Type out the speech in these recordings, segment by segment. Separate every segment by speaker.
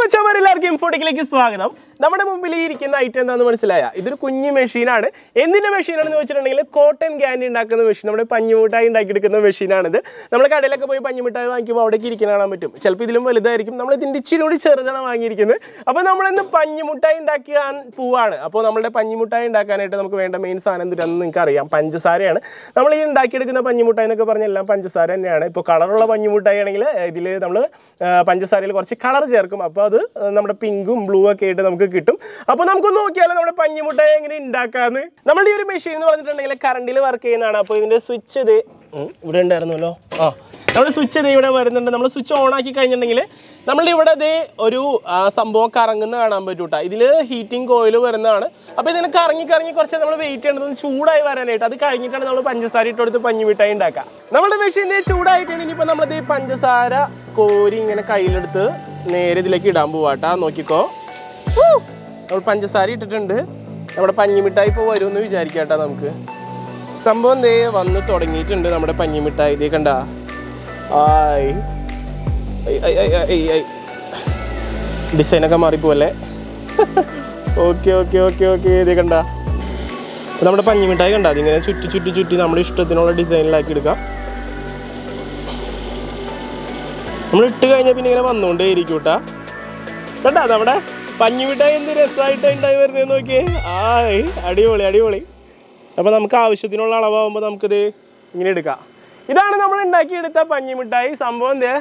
Speaker 1: മച്ചമാർ എല്ലാവർക്കും ഇൻഫോട്ടിക്കിലേക്ക് സ്വാഗതം നമ്മുടെ മുമ്പിൽ ഈ ഇരിക്കുന്ന ഐറ്റം എന്താണെന്ന് മനസ്സിലായ ഇതൊരു കുഞ്ഞു മെഷീനാണ് എന്തിന്റെ മെഷീനാണെന്ന് വെച്ചിട്ടുണ്ടെങ്കിൽ കോട്ടൺ ക്യാൻഡി ഉണ്ടാക്കുന്ന മെഷീൻ നമ്മുടെ പഞ്ഞിമുട്ടായി ഉണ്ടാക്കിയെടുക്കുന്ന മെഷീനാണിത് നമ്മൾ കടയിലൊക്കെ പോയി പഞ്ഞിമുട്ടായി വാങ്ങിക്കുമ്പോൾ അവിടേക്ക് ഇരിക്കുന്ന കാണാൻ പറ്റും ചിലപ്പോൾ ഇതിലും വലുതായിരിക്കും നമ്മൾ ഇതിൻ്റെ ഇച്ചിരി കൂടി ചെറുതാണ് വാങ്ങിയിരിക്കുന്നത് അപ്പോൾ നമ്മളിന്ന് പഞ്ഞിമുട്ടായി ഉണ്ടാക്കാൻ പോവാണ് അപ്പോൾ നമ്മുടെ പഞ്ഞിമുട്ടായി ഉണ്ടാക്കാനായിട്ട് നമുക്ക് വേണ്ട മെയിൻ സാധനം എന്തിനാണെന്ന് നിങ്ങൾക്ക് അറിയാം പഞ്ചസാരയാണ് നമ്മൾ ഈ ഉണ്ടാക്കിയെടുക്കുന്ന പഞ്ഞിമുട്ടായി എന്നൊക്കെ പറഞ്ഞാൽ എല്ലാം പഞ്ചസാര തന്നെയാണ് ഇപ്പോൾ കളറുള്ള പഞ്ഞിമുട്ടായി ആണെങ്കിൽ ഇതിൽ നമ്മൾ പഞ്ചസാരയിൽ കുറച്ച് കളർ ചേർക്കും അപ്പോൾ അത് നമ്മുടെ പിങ്കും ബ്ലൂ ഒക്കെ ആയിട്ട് നമുക്ക് കിട്ടും അപ്പോൾ നമുക്ക് നോക്കിയാലോ നമ്മുടെ പഞ്ഞിമുട്ടായി എങ്ങനെ ഉണ്ടാക്കാന്ന് നമ്മുടെ ഈ ഒരു മെഷീൻ എന്ന് പറഞ്ഞിട്ടുണ്ടെങ്കിൽ കറണ്ടിൽ വർക്ക് ചെയ്യുന്നതാണ് അപ്പോൾ ഇതിൻ്റെ സ്വിച്ച് ഇത് ഉം, ഇവിടെ ഉണ്ടായിരുന്നല്ലോ ആ നമ്മുടെ സ്വിച്ച് ഇത് ഇവിടെ വരുന്നുണ്ട് നമ്മൾ സ്വിച്ച് ഓൺ ആക്കി കഴിഞ്ഞിട്ടുണ്ടെങ്കിൽ നമ്മളുടെ ഇവിടെ ഇതേ ഒരു ആ, സംഭവം കറങ്ങുന്ന കാണാൻ പറ്റൂട്ടാ ഇതിൽ ഹീറ്റിംഗ് കോയിൽ വരുന്നതാണ് അപ്പോൾ ഇതിനെ കറങ്ങി കറങ്ങി കുറച്ച് നമ്മൾ വെയിറ്റ് ചെയ്യേണ്ടത് ചൂടായി വരാനായിട്ട് അത് കഴിഞ്ഞിട്ടാണ് നമ്മൾ പഞ്ചസാര ഇട്ട് കൊടുത്ത് പഞ്ഞിമിഠായി ഉണ്ടാക്കുക നമ്മുടെ മെഷീൻ്റെ ചൂടായിട്ടാണ് ഇനിയിപ്പോൾ നമ്മളിത് ഈ പഞ്ചസാര കോരി ഇങ്ങനെ കയ്യിലെടുത്ത് നേരെ ഇതിലേക്ക് ഇടാൻ പോവാട്ടാ നോക്കിക്കോ ഊ! നമ്മൾ പഞ്ചസാര ഇട്ടിട്ടുണ്ട് നമ്മുടെ പഞ്ഞിമിഠായി ഇപ്പോൾ വരുമെന്ന് വിചാരിക്കാട്ടാ നമുക്ക് സംഭവം ദേ വന്ന് തുടങ്ങിയിട്ടുണ്ട് നമ്മുടെ പഞ്ഞിമിഠായി ഇതേ കണ്ട ആയ് ഐ, ഐ, ഐ, ഐ, ഐ. ഡിസൈനൊക്കെ മാറിപ്പോലെ ഓക്കെ ഓക്കെ ഓക്കെ ഓക്കെ ഇതേ കണ്ട ഇപ്പൊ നമ്മുടെ പഞ്ഞിമിഠായി കണ്ട അതിങ്ങനെ ചുറ്റി ചുറ്റി ചുറ്റി നമ്മുടെ ഇഷ്ടത്തിനുള്ള ഡിസൈനിലാക്കി എടുക്കാം നമ്മൾ ഇട്ട് കഴിഞ്ഞാൽ പിന്നെ ഇങ്ങനെ വന്നുകൊണ്ടേ ഇരിക്കും കേട്ടാ കണ്ടാ നമ്മുടെ പഞ്ഞിമിഠായി എന്ത് രസമായിട്ട് ഉണ്ടായി വരുന്നത് നോക്കിയേ ആയ് അടിപൊളി അടിപൊളി അപ്പോൾ നമുക്ക് ആവശ്യത്തിനുള്ള അളവാകുമ്പോൾ നമുക്കിത് ഇങ്ങനെ എടുക്കാം ഇതാണ് നമ്മൾ ഉണ്ടാക്കിയെടുത്ത പഞ്ഞിമിഠായി സംഭവം എന്തേ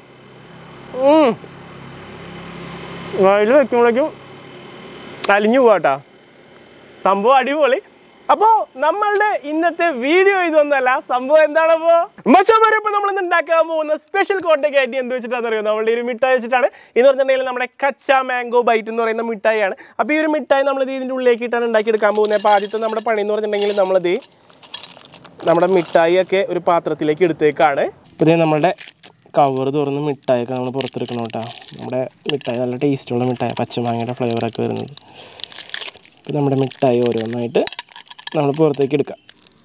Speaker 1: വായിൽ വെക്കുമ്പോഴേക്കും അലിഞ്ഞു പോവാട്ടാ സംഭവം അടിപൊളി അപ്പോൾ നമ്മളുടെ ഇന്നത്തെ വീഡിയോ ഇതൊന്നല്ല സംഭവം എന്താണപ്പോ മച്ചമാരെ ഇപ്പോൾ നമ്മൾ ഇന്ന് ഉണ്ടാക്കാൻ പോകുന്ന സ്പെഷ്യൽ കോട്ടയ്ക്ക് ആയിട്ട് എന്ത് വെച്ചിട്ടാണെന്ന് അറിയോ നമ്മളുടെ ഒരു മിഠായി വെച്ചിട്ടാണ് എന്ന് പറഞ്ഞിട്ടുണ്ടെങ്കിൽ നമ്മുടെ കച്ച മാംഗോ ബൈറ്റ് എന്ന് പറയുന്ന മിഠായിയാണ് അപ്പോൾ ഈ ഒരു മിഠായി നമ്മൾ ഇതിൻ്റെ ഉള്ളിലേക്ക് ഇട്ടാണ് ഉണ്ടാക്കിയെടുക്കാൻ പോകുന്നത് അപ്പോൾ ആദ്യത്തെ നമ്മുടെ പണി എന്ന് പറഞ്ഞിട്ടുണ്ടെങ്കിൽ നമ്മളിത് നമ്മുടെ മിഠായി ഒക്കെ ഒരു പാത്രത്തിലേക്ക് എടുത്തേക്കാണ് ഇപ്പോൾ ഇതേ നമ്മളുടെ കവർ തുറന്ന് മിഠായിയൊക്കെ നമ്മൾ പുറത്തെടുക്കണം കേട്ടോ നമ്മുടെ മിഠായി നല്ല ടേസ്റ്റുള്ള മിഠായി പച്ചമാങ്ങയുടെ ഫ്ലേവറൊക്കെ വരുന്നത് അപ്പോൾ നമ്മുടെ മിഠായി ഓരോന്നായിട്ട് നമ്മൾ പുറത്തേക്ക് എടുക്കാം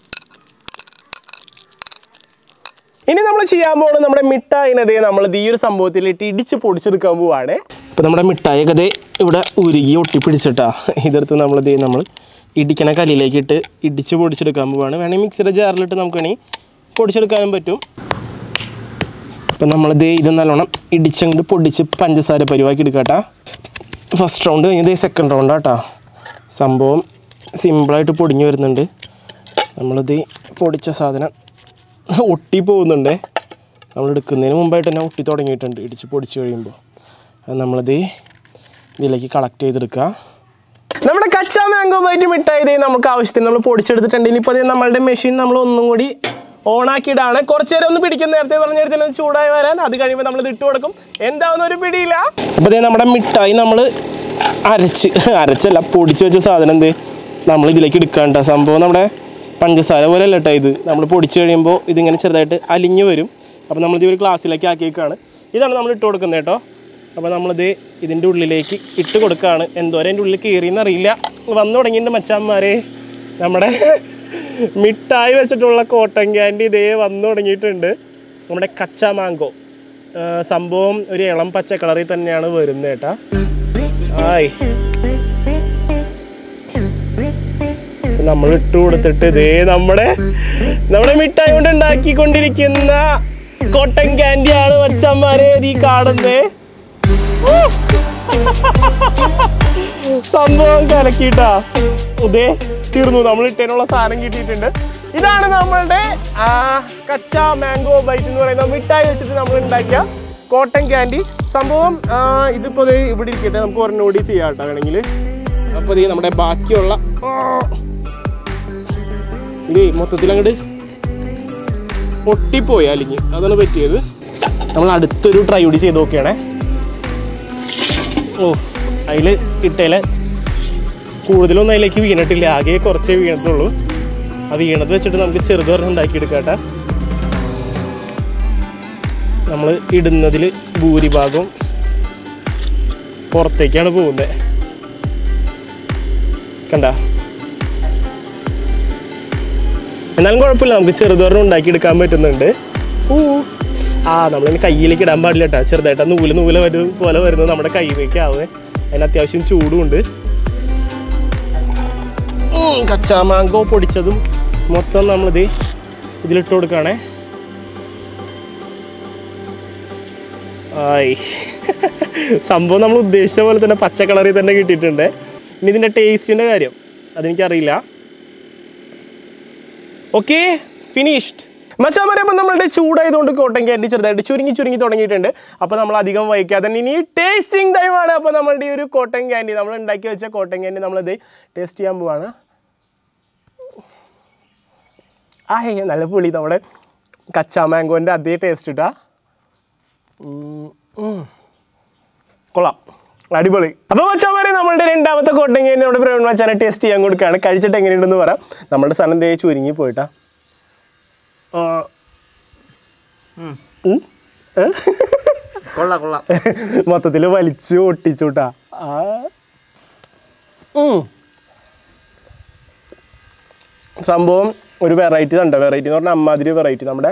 Speaker 1: ഇനി നമ്മൾ ചെയ്യാൻ പോകുന്നത് നമ്മുടെ മിഠായിനതേ നമ്മൾ ഈ ഒരു സംഭവത്തിലിട്ട് ഇടിച്ച് പൊടിച്ചെടുക്കാൻ പോവാണ് ഇപ്പോൾ നമ്മുടെ മിഠായിയൊക്കെ ദേ ഇവിടെ ഉരുകി ഒട്ടിപ്പിടിച്ചിട്ടാ ഇതെടുത്ത് നമ്മൾ ദേ നമ്മൾ ഇടിക്കണ കല്ലിലേക്ക് ഇട്ട് ഇടിച്ച് പൊടിച്ചെടുക്കാൻ പോവാണ് വേണമെങ്കിൽ മിക്സിയുടെ ജാറിലിട്ട് നമുക്ക് വേണമെങ്കിൽ പൊടിച്ചെടുക്കാനും പറ്റും അപ്പം നമ്മൾ ദേ ഇത് നല്ലോണം ഇടിച്ചങ്ങോട്ട് പൊടിച്ച് പഞ്ചസാര പരിവാക്കി എടുക്കാട്ടാ ഫസ്റ്റ് റൗണ്ട് കഴിഞ്ഞ് ദേ സെക്കൻഡ് റൗണ്ട് ആട്ടാ സംഭവം സിമ്പിളായിട്ട് പൊടിഞ്ഞു വരുന്നുണ്ട് നമ്മളിത് പൊടിച്ച സാധനം ഒട്ടി പോകുന്നുണ്ട് നമ്മൾ എടുക്കുന്നതിന് മുമ്പായിട്ട് തന്നെ ഒട്ടി തുടങ്ങിയിട്ടുണ്ട് ഇടിച്ച് പൊടിച്ച് കഴിയുമ്പോൾ അത് നമ്മളിത് ഇതിലേക്ക് കളക്ട് ചെയ്തെടുക്കുക നമ്മുടെ കച്ച മാംഗോ ബൈറ്റ് മിഠായി ഇതേ നമുക്ക് ആവശ്യത്തിന് നമ്മൾ പൊടിച്ചെടുത്തിട്ടുണ്ട് ഇനിയിപ്പോൾ അതേ നമ്മളുടെ മെഷീൻ നമ്മൾ ഒന്നും കൂടി ഓണാക്കിയിടാണ് കുറച്ച് നേരം ഒന്ന് പിടിക്കും നേരത്തെ പറഞ്ഞ നേരത്തെ ഒന്ന് ചൂടായി വരാൻ അത് കഴിയുമ്പോൾ നമ്മൾ ഇത് ഇട്ട് കൊടുക്കും എന്താവുന്ന ഒരു പിടിയില്ല അപ്പോൾ ദേ നമ്മുടെ മിഠായി നമ്മൾ അരച്ച് അരച്ചല്ല പൊടിച്ച് വെച്ച സാധനം എന്ത് നമ്മൾ ഇതിലേക്ക് എടുക്കാണ്ട സംഭവം നമ്മുടെ പഞ്ചസാര പോലെ അല്ല കേട്ടോ ഇത് നമ്മൾ പൊടിച്ച് കഴിയുമ്പോൾ ഇതിങ്ങനെ ചെറുതായിട്ട് അലിഞ്ഞു വരും അപ്പോൾ നമ്മളിത് ഒരു ഗ്ലാസ്സിലേക്ക് ആക്കിയേക്കാണ് ഇതാണ് നമ്മൾ ഇട്ട് കൊടുക്കുന്നത് കേട്ടോ അപ്പോൾ നമ്മളിത് ഇതിൻ്റെ ഉള്ളിലേക്ക് ഇട്ട് കൊടുക്കുകയാണ് എന്തോരം എൻ്റെ ഉള്ളിൽ കയറിയെന്ന് അറിയില്ല വന്നു തുടങ്ങിയിട്ടുണ്ട് മച്ചാന്മാരെ നമ്മുടെ മിഠായി വെച്ചിട്ടുള്ള കോട്ടൻ ക്യാൻഡി ഇതേ വന്നു തുടങ്ങിയിട്ടുണ്ട് നമ്മുടെ കച്ച മാങ്കോ ആ, സംഭവം ഒരു ഇളം പച്ച കളറിൽ തന്നെയാണ് വരുന്നത് കേട്ടാ ആയി നമ്മൾ ഇട്ട് കൊടുത്തിട്ട് ഇതേ നമ്മുടെ നമ്മുടെ മിഠായി കൊണ്ട് ഉണ്ടാക്കിക്കൊണ്ടിരിക്കുന്ന കോട്ടൻ ക്യാൻഡിയാണ് മച്ചന്മാരെ ഈ കാണുന്നേ ഊ! സംഭവം കലക്കിട്ടാ ഇതേ തീർന്നു നമ്മൾ ഇട്ടതിനുള്ള സാധനം കിട്ടിയിട്ടുണ്ട് ഇതാണ് നമ്മളുടെ ആ, കച്ച മാംഗോ ബൈറ്റ് എന്ന് പറയുന്ന മിഠായി വെച്ചിട്ട് നമ്മൾ ഉണ്ടാക്കിയ കോട്ടൺ ക്യാൻഡി സംഭവം ആ, ഇതിപ്പോ ദേ ഇവിടെ ഇരിക്കട്ടെ നമുക്ക് ഒരെണ്ണോടി ചെയ്യാം കേട്ടോ വേണമെങ്കിൽ അപ്പോൾ ഇത് നമ്മുടെ ബാക്കിയുള്ള ആ, ഇത് മൊത്തത്തിൽ അങ്ങോട്ട് പൊട്ടിപ്പോയി അല്ലെങ്കിൽ അതാണ് പറ്റിയത് നമ്മൾ അടുത്തൊരു ട്രൈ കൂടി ചെയ്ത് നോക്കിയാണേ ഓ അതിൽ ഇട്ടേല കൂടുതലൊന്നും അതിലേക്ക് വീണിട്ടില്ല ആകെ കുറച്ചേ വീണിട്ടുള്ളൂ ആ വീണത് വെച്ചിട്ട് നമുക്ക് ചെറുതൊരെണ്ണം ഉണ്ടാക്കിയെടുക്കാട്ടെ നമ്മൾ ഇടുന്നതിൽ ഭൂരിഭാഗവും പുറത്തേക്കാണ് പോകുന്നത് കണ്ട എന്നാലും കുഴപ്പമില്ല നമുക്ക് ചെറുതോറിന് ഉണ്ടാക്കിയെടുക്കാൻ പറ്റുന്നുണ്ട് ഊ ആ നമ്മളിനി കയ്യിലേക്ക് ഇടാൻ പാടില്ല കേട്ടോ ചെറുതായിട്ട് ആ നൂല് നൂല് വരും പോലെ വരുന്നത് നമ്മുടെ കൈയിലേക്ക് ആവേ അതിന് അത്യാവശ്യം ചൂടുമുണ്ട് ഉം, കച്ചാമാങ്കോ പൊടിച്ചതും മൊത്തം നമ്മളിത് ഇതിലിട്ട് കൊടുക്കുകയാണേ ആയി സംഭവം നമ്മൾ ഉദ്ദേശിച്ച പോലെ തന്നെ പച്ച കളറിൽ തന്നെ കിട്ടിയിട്ടുണ്ട് ഇനി ഇതിൻ്റെ ടേസ്റ്റിൻ്റെ കാര്യം അതെനിക്കറിയില്ല ഓക്കെ ഫിനിഷ്ഡ് മച്ചാൻ പറയുമ്പോൾ നമ്മളുടെ ചൂടായതുകൊണ്ട് കോട്ടൻ ക്യാൻഡി ചെറുതായിട്ട് ചുരുങ്ങി ചുരുങ്ങി തുടങ്ങിയിട്ടുണ്ട് അപ്പോൾ നമ്മൾ അധികം വൈകാതെ തന്നെ ഇനി ടേസ്റ്റിംഗ് ടൈമാണ് അപ്പോൾ നമ്മളുടെ ഈ ഒരു കോട്ടൻ ക്യാൻഡി നമ്മൾ ഉണ്ടാക്കി വെച്ച കോട്ടൻ ക്യാൻഡി നമ്മളിത് ടേസ്റ്റ് ചെയ്യാൻ പോവാണ് ആ ഹേ നല്ല പുളി നമ്മുടെ കച്ചാ മാംഗോൻ്റെ അതേ ടേസ്റ്റ് ഇട്ടാ കൊള്ളാം അടിപൊളി അപ്പോൾ മച്ചാമാരെ നമ്മളുടെ രണ്ടാമത്തെ കോട്ടൻ ക്യാൻഡി നമ്മുടെ പ്രവീൺ മച്ചാനെ ടേസ്റ്റ് ചെയ്യാൻ കൊടുക്കുകയാണ് കഴിച്ചിട്ട് എങ്ങനെയുണ്ടെന്ന് പറയാം നമ്മുടെ സാധനം ദേ ചുരുങ്ങി പോയിട്ടാ ആ. ഉം. ഏ?
Speaker 2: കൊള്ളാം കൊള്ളാം
Speaker 1: മൊത്തത്തിൽ വലിച്ചു ഒട്ടിച്ചുട്ടാ ആ ഉം. സംഭവം ഒരു വെറൈറ്റി ഉണ്ട് വെറൈറ്റി എന്ന് പറഞ്ഞാൽ അമ്മാതിരി വെറൈറ്റി നമ്മുടെ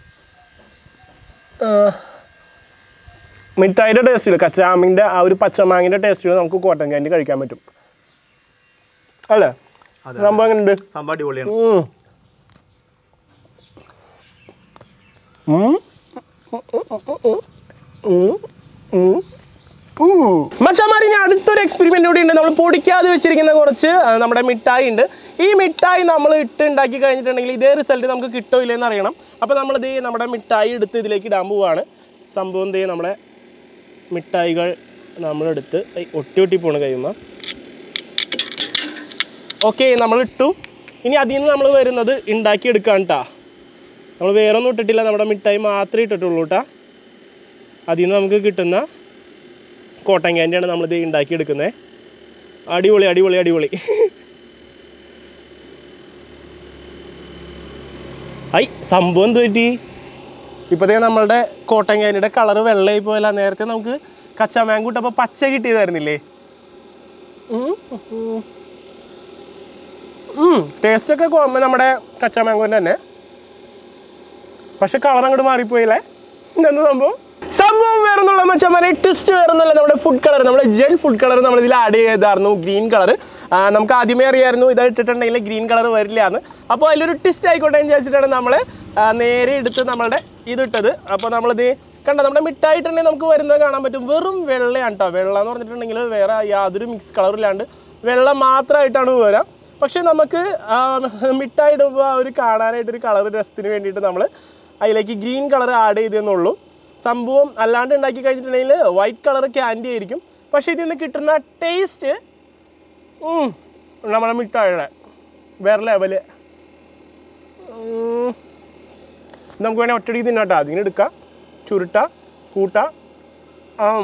Speaker 1: ആ, മിഠായിയുടെ ടേസ്റ്റിൽ കച്ചാമിൻ്റെ ആ ഒരു പച്ചമാങ്ങിൻ്റെ ടേസ്റ്റിൽ നമുക്ക് കോട്ടൻ ക്യാൻഡി കഴിക്കാൻ പറ്റും അല്ലേ
Speaker 2: അതെ.
Speaker 1: സംഭവം എങ്ങനെയുണ്ട്
Speaker 2: സംഭവം അടിപൊളിയാണ്
Speaker 1: ഉം. ഉം. ഉം. ഉം. ഉം. മച്ചാമാരി ഇനി അടുത്തൊരു എക്സ്പെരിമെന്റ് കൂടി ഉണ്ട് നമ്മൾ പൊടിക്കാതെ വെച്ചിരിക്കുന്ന കുറച്ച് ആ, നമ്മുടെ മിഠായി ഉണ്ട് ഈ മിഠായി നമ്മൾ ഇട്ട് ഉണ്ടാക്കി കഴിഞ്ഞിട്ടുണ്ടെങ്കിൽ ഇതേ റിസൾട്ട് നമുക്ക് കിട്ടോ ഇല്ലെന്ന് അറിയണം അപ്പോൾ നമ്മളിത് നമ്മുടെ മിഠായി എടുത്ത് ഇതിലേക്ക് ഇടാൻ പോവാണ് സംഭവം ദേ നമ്മുടെ മിഠായികൾ നമ്മളെടുത്ത് ഐ, ഒട്ടി ഒട്ടി പോണ് കഴിയുമ്പോൾ ഓക്കെ നമ്മൾ ഇട്ടു ഇനി അതിൽ നിന്ന് നമ്മൾ വരുന്നത് ഉണ്ടാക്കി എടുക്കാൻ കേട്ടാ നമ്മൾ വേറെ ഒന്നും ഇട്ടിട്ടില്ല നമ്മുടെ മിഠായി മാത്രമേ ഇട്ടിട്ടുള്ളൂ കേട്ടാ അതിൽ നിന്ന് നമുക്ക് കിട്ടുന്ന കോട്ടൻ ക്യാൻഡിയാണ് നമ്മളിത് ഉണ്ടാക്കി എടുക്കുന്നത് അടിപൊളി അടിപൊളി അടിപൊളി ഐ സംഭവം എന്ത് പറ്റി ഇപ്പോഴത്തേക്ക് നമ്മളുടെ കോട്ടൻ ക്യാൻഡിയുടെ കളറ് വെള്ളയായി പോയല്ല നേരത്തെ നമുക്ക് കച്ചാ മാങ്ക് ഇട്ടപ്പോൾ പച്ച കിട്ടിയതായിരുന്നില്ലേ ടേസ്റ്റ് ഒക്കെ കൊ- നമ്മുടെ കച്ചാ മാങ്കോൻ്റെ തന്നെ പക്ഷെ കളർ അങ്ങോട്ട് മാറിപ്പോയില്ലേ എന്താണ് സംഭവം സംഭവം വേറൊന്നുള്ള മച്ചന്മാരെ ട്വിസ്റ്റ് വേറൊന്നുമല്ല നമ്മുടെ ഫുഡ് കളർ നമ്മുടെ ജെൽ ഫുഡ് കളർ നമ്മൾ ഇതിൽ ആഡ് ചെയ്തായിരുന്നു ഗ്രീൻ കളർ നമുക്ക് ആദ്യമേ അറിയായിരുന്നു ഇത് ഇട്ടിട്ടുണ്ടെങ്കിൽ ഗ്രീൻ കളർ വരില്ല എന്ന് അപ്പോൾ അതിലൊരു ട്വിസ്റ്റ് ആയിക്കോട്ടെ എന്ന് വിചാരിച്ചിട്ടാണ് നമ്മൾ നേരെ എടുത്ത് നമ്മളുടെ ഇതിട്ടത് അപ്പോൾ നമ്മളിത് കണ്ട നമ്മുടെ മിഠായിട്ടുണ്ടെങ്കിൽ നമുക്ക് വരുന്നത് കാണാൻ പറ്റും വെറും വെള്ളയാണ് കേട്ടോ വെള്ള എന്ന് പറഞ്ഞിട്ടുണ്ടെങ്കിൽ വേറെ യാതൊരു മിക്സ് കളറില്ലാണ്ട് വെള്ള മാത്രമായിട്ടാണ് വരാം പക്ഷേ നമുക്ക് ആ, മിഠായി ഇടുമ്പോൾ ആ ഒരു കാണാനായിട്ടൊരു കളർ രസത്തിന് വേണ്ടിയിട്ട് നമ്മൾ അതിലേക്ക് ഗ്രീൻ കളർ ആഡ് ചെയ്തെന്നുള്ളൂ സംഭവം അല്ലാണ്ട് ഉണ്ടാക്കി കഴിഞ്ഞിട്ടുണ്ടെങ്കിൽ വൈറ്റ് കളർ ക്യാൻഡി ആയിരിക്കും പക്ഷേ ഇതിൽ നിന്ന് കിട്ടുന്ന ടേസ്റ്റ് നമ്മുടെ മിഠായിയുടെ വേറെ ലെവല് ഉം. നമുക്ക് വേണേൽ ഒറ്റടിക്ക് തിന്നാട്ടോ അതിങ്ങനെ എടുക്കാം ചുരുട്ട കൂട്ട ആം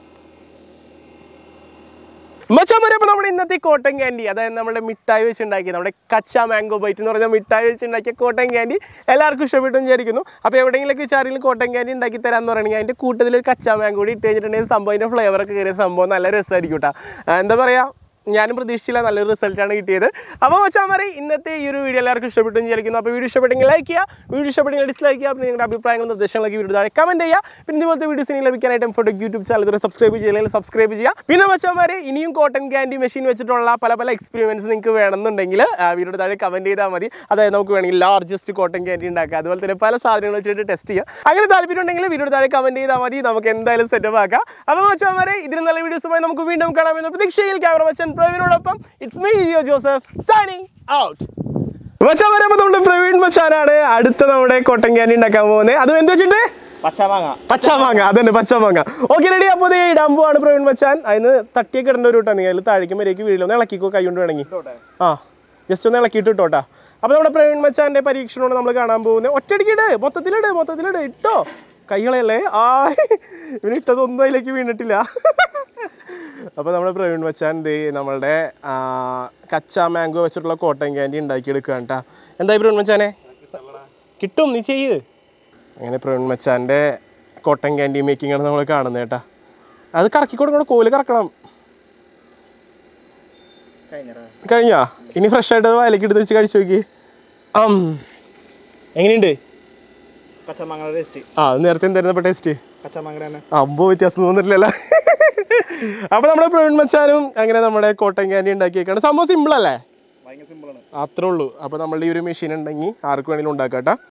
Speaker 1: മച്ചാൻ പറയുമ്പോൾ നമ്മുടെ ഇന്നത്തെ കോട്ടൻ ക്യാൻഡി അതായത് നമ്മുടെ മിഠായി വെച്ച് ഉണ്ടാക്കിയ നമ്മുടെ കച്ച മാംഗോ ബൈറ്റ് എന്ന് പറഞ്ഞ മിഠായി വെച്ച് ഉണ്ടാക്കിയ കോട്ടൻ ക്യാൻഡി എല്ലാവർക്കും ഇഷ്ടപ്പെട്ടു എന്ന് വിചാരിക്കുന്നു അപ്പോൾ എവിടെയെങ്കിലൊക്കെ വെച്ച് ആരെങ്കിലും കോട്ടൻ ക്യാൻഡി ഉണ്ടാക്കി തരാമെന്ന് പറയുകയാണെങ്കിൽ അതിൻ്റെ കൂട്ടത്തിൽ ഒരു കച്ച മാംഗോ കൂടി ഇട്ട് കഴിഞ്ഞിട്ടുണ്ടെങ്കിൽ സംഭവം അതിൻ്റെ ഫ്ലേവറൊക്കെ കയറിയ സംഭവം നല്ല രസമായിരിക്കും കേട്ടോ ആ, എന്താ പറയുക ഞാനും പ്രതീക്ഷിച്ചില്ല നല്ലൊരു റിസൾട്ടാണ് കിട്ടിയത് അപ്പോൾ വെച്ചാൽ മതി ഇന്നത്തെ ഈ ഒരു വീഡിയോ എല്ലാവർക്കും ഇഷ്ടപ്പെട്ടു എന്ന് വിചാരിക്കുന്നു അപ്പോൾ വീഡിയോ ഇഷ്ടപ്പെട്ടെങ്കിൽ ലൈക്ക് ചെയ്യുക വീഡിയോ ഇഷ്ടപ്പെട്ടെങ്കിൽ ഡിസ്ലൈക്ക് ചെയ്യുക പിന്നെ നിങ്ങളുടെ അഭിപ്രായങ്ങളും നിർദ്ദേശങ്ങളൊക്കെ വീഡിയോ താഴെ കമൻറ്റ് ചെയ്യുക പിന്നെ ഇതുപോലത്തെ വീഡിയോസ് ഇനി ലഭിക്കാനായിട്ട് ഫോട്ടോ യൂട്യൂബ് ചാനൽ ഇതുവരെ സബ്സ്ക്രൈബ് ചെയ്തില്ലെങ്കിൽ സബ്സ്ക്രൈബ് ചെയ്യുക പിന്നെ വെച്ചാൽ ഇനിയും കോട്ടൺ ക്യാൻഡി മെഷീൻ വെച്ചിട്ടുള്ള പല പല എക്സ്പീരിയൻസ് നിങ്ങൾക്ക് വേണമെന്നുണ്ടെങ്കിൽ വീഡിയോ താഴെ കമൻറ്റ് ചെയ്താൽ മതി അതായത് നമുക്ക് വേണമെങ്കിൽ ലാർജസ്റ്റ് കോട്ടൺ ക്യാൻഡി ഉണ്ടാക്കുക അതുപോലെ തന്നെ പല സാധനങ്ങൾ വെച്ചിട്ട് ടെസ്റ്റ് ചെയ്യുക അങ്ങനെ താല്പര്യം ഉണ്ടെങ്കിൽ വീഡിയോ താഴെ കമൻറ്റ് ചെയ്താൽ മതി നമുക്ക് എന്തായാലും സെറ്റപ്പ് ആക്കാം അപ്പോൾ വെച്ചാൽ ഇതിന് നല്ല വീഡിയോസുമായി നമുക്ക് വീണ്ടും കാണാമെന്ന പ്രതീക്ഷയിൽ ക്യാമറ വച്ചൻ പ്രവീണോടൊപ്പം it's me Jio Joseph signing out മച്ചാൻ പറയുമ്പോൾ നമ്മുടെ പ്രവീൺ മച്ചാനാണ് അടുത്ത നമ്മുടെ കോട്ടൻ ക്യാൻഡി ഉണ്ടാക്കാൻ പോകുന്നത് അതും എന്ത് വെച്ചിട്ട്
Speaker 2: പച്ചമാങ്ങ
Speaker 1: പച്ചമാങ്ങ അതന്നെ പച്ചമാങ്ങ ഓക്കെ റെഡി അപ്പോൾ ദേ ഇടാൻ പോവാണ് പ്രവീൺ മച്ചാൻ അതിന് തട്ടിയൊക്കെ ഇടേണ്ട ഒരു കേട്ടോ നീ അതിൽ താഴേക്ക് വരേക്ക് വീഴില്ല ഒന്ന് ഇളക്കിക്കോ കൈ കൊണ്ട് വേണമെങ്കിൽ ആ ജസ്റ്റ് ഒന്ന് ഇളക്കിയിട്ട് ഇട്ടോട്ടാ അപ്പോൾ നമ്മുടെ പ്രവീൺ മച്ചാൻ്റെ പരീക്ഷണമാണ് നമ്മൾ കാണാൻ പോകുന്നത് ഒറ്റയടിക്കിട് മൊത്തത്തിലിട് മൊത്തത്തിലിട് ഇട്ടോ കൈകളല്ലേ ആ ഇവന് ഇട്ടതൊന്നും അതിലേക്ക് വീണിട്ടില്ല അപ്പോൾ നമ്മുടെ പ്രവീൺ മച്ചാൻ ദേ നമ്മളുടെ ആ, കച്ചാ മാംഗോ വെച്ചിട്ടുള്ള കോട്ടൻ ക്യാൻഡി ഉണ്ടാക്കിയെടുക്കുക കേട്ടാ എന്തായി പ്രവീൺ മച്ചാനെ കിട്ടും നീ ചെയ്യ് അങ്ങനെ പ്രവീൺ മച്ചാൻ്റെ കോട്ടൻ ക്യാൻഡി മേക്കിംഗ് ആണ് നമ്മൾ കാണുന്നത് കേട്ടാ അത് കറക്കി കൊടുക്കണം കോല് കറക്കണം കഴിഞ്ഞാ ഇനി ഫ്രഷ് ആയിട്ട് വയലേക്ക് എടുത്ത് വെച്ച് കഴിച്ചു നോക്കി ആം എങ്ങനെയുണ്ട്
Speaker 2: കച്ചമാങ്ങയുടെ ടേസ്റ്റ്
Speaker 1: ആ അത് നേരത്തെ എന്തായിരുന്നു ടേസ്റ്റ്
Speaker 2: കച്ചമാങ്ങ തന്നെ
Speaker 1: അമ്പോ വ്യത്യാസം തോന്നിട്ടില്ലല്ലോ അപ്പൊ നമ്മുടെ പ്രവീൺ മച്ചാനും അങ്ങനെ നമ്മുടെ കോട്ടൻ ക്യാൻഡി ഉണ്ടാക്കിയേക്കാണ് സംഭവം സിമ്പിൾ അല്ലേ
Speaker 2: ഭയങ്കര സിമ്പിളാണ്
Speaker 1: അത്രേ ഉള്ളൂ അപ്പൊ നമ്മളുടെ ഈ ഒരു മെഷീൻ ഉണ്ടെങ്കിൽ ആർക്ക് വേണമെങ്കിലും ഉണ്ടാക്കാം കേട്ടോ